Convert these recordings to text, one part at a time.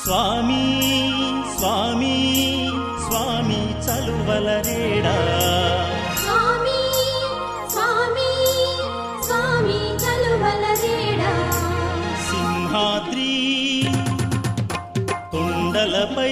స్వామి స్వామి స్వామి చలువలరేడా స్వామి స్వామి స్వామి చలువలరేడా సింహాద్రి కొండలపై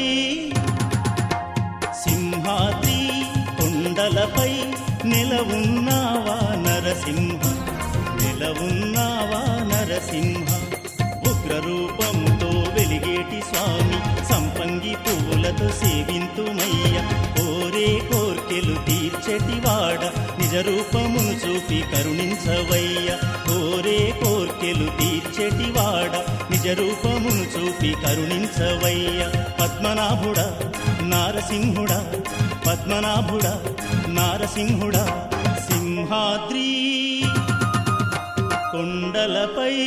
సింహాద్రి కొండలపై నెలవున్నావా నరసింహ నెలవున్నావా నరసింహ ఉగ్రరూపంతో వెలిగేటి స్వామి సంపంగి పువ్వులతో సేవింతుమయ్య కోరే కోర్కెలు తీర్చెటివాడ నిజ రూపమును చూపి కరుణించవయ్య కోరే కోర్కెలు తీర్చెటివాడ నిజ రూపమును చూపి కరుణించవయ్య పద్మనాభుడా నారసింహుడా పద్మనాభుడా నారసింహుడా సింహాద్రి కొండలపై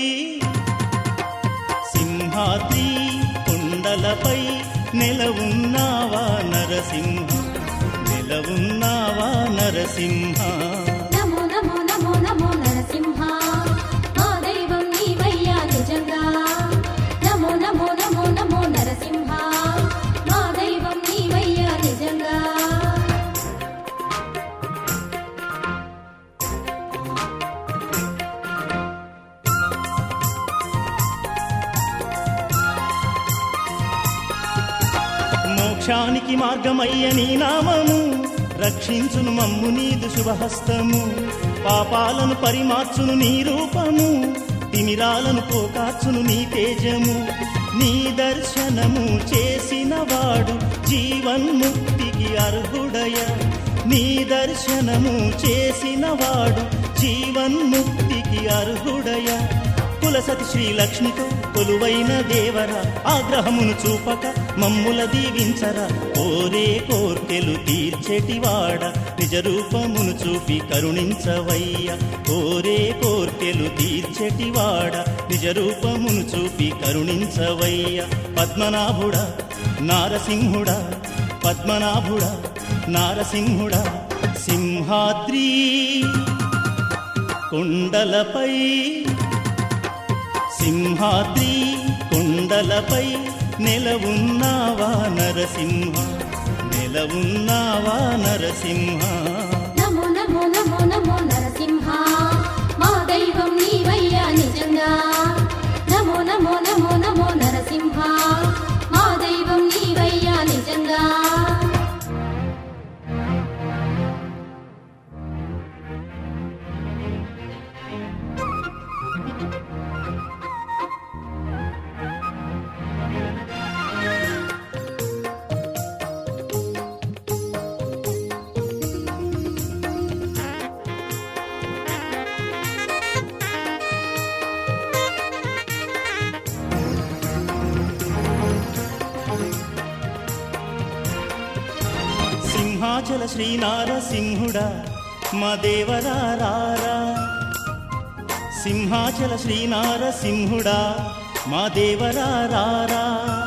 సింహాద్రి కొండలపై నెలవున్నావా నరసింహ నెలవున్నావా నరసింహ నమో నమో నమో నమో నరసింహ మా దైవం నీవయ్యా నిజంగా నమో నమో నమో నమో నరసింహ మా దైవం నీవయ్యా నిజంగా మోక్షానికి మార్గమయ్య నీ నామము రక్షించును మమ్ము నీదు శుభహస్తము పాపాలను పరిమార్చును నీ రూపము తిమిరాలను పోకార్చును నీ తేజము నీ దర్శనము చేసిన వాడు జీవన్ముక్తికి అర్హుడయ నీ దర్శనము చేసిన వాడు జీవన్ముక్తికి అర్హుడయ కులసతి శ్రీలక్ష్మితో కొలువైన దేవర ఆగ్రహమును చూపక మమ్ముల దీవించరా కోరే కోర్కెలు తీర్చెటివాడ నిజ రూపమును చూపి కరుణించవయ్య కోరే కోర్కెలు తీర్చెటివాడ నిజ రూపమును చూపి కరుణించవయ్య పద్మనాభుడా నారసింహుడా పద్మనాభుడా నారసింహుడా సింహాద్రి కొండలపై సింహాద్రి కొండలపై నెలవున్నావా నరసింహ నెలవున్నావా నరసింహ నమో నమో నమో నమో నరసింహ మా దైవం నీవయ్యా నిజంగా నమో నమో నమో నమో నరసింహ మా దైవం నీవయ్యా నిజంగా సింహాచల శ్రీనారసింహుడా మా దేవరారా సింహాచల శ్రీనారసింహుడా మా దేవరారా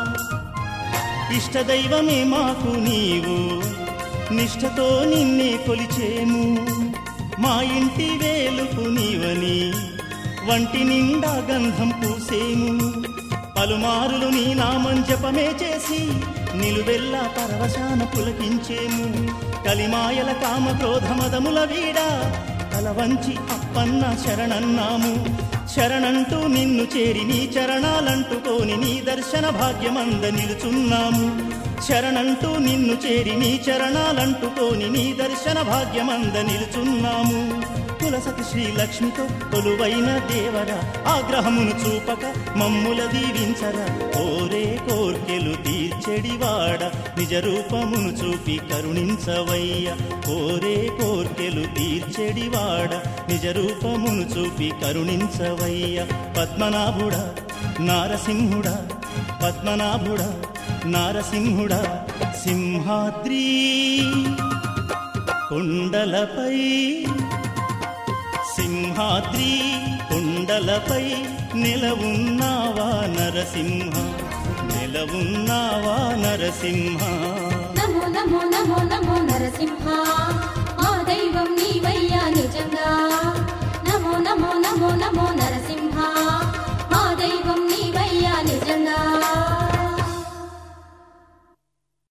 ఇష్టదైవమే మాకు నీవు నిష్ఠతో నిన్నే కొలిచేము మా ఇంటి వేలుపు నీవని వంటి నిండా గంధం పూసేము పలుమారులు నీ నామం జపమే చేసి నిలువెల్లా పరవశాన పులకించేము కలిమాయల కామ క్రోధమదముల వీడా తల వంచి అప్పన్న శరణన్నాము శరణంటూ నిన్ను చేరి నీ చరణాలంటుకోని నీ దర్శన భాగ్యమంద నిలుచున్నాము శరణంటూ నిన్ను చేరి నీ చరణాలంటుకోని నీ దర్శన భాగ్యమంద నిలుచున్నాము కులసతి శ్రీలక్ష్మితో కొలువైన దేవర ఆగ్రహమును చూపక మమ్ముల దీవించరా కోరే కోర్కెలు తీర్చెడివాడ నిజ రూపమును చూపి కరుణించవయ్య కోరే కోర్కెలు తీర్చెడివాడ నిజ రూపమును చూపి కరుణించవయ్య పద్మనాభుడా నారసింహుడా పద్మనాభుడా నారసింహుడా సింహాద్రి కొండలపై సింహాద్రి కొండలపై నెలవున్నావా నరసింహ నెలవున్నావా నరసింహ నమో నమో నమో నమో నరసింహ మా దైవం నీవయ్యా నిజంగా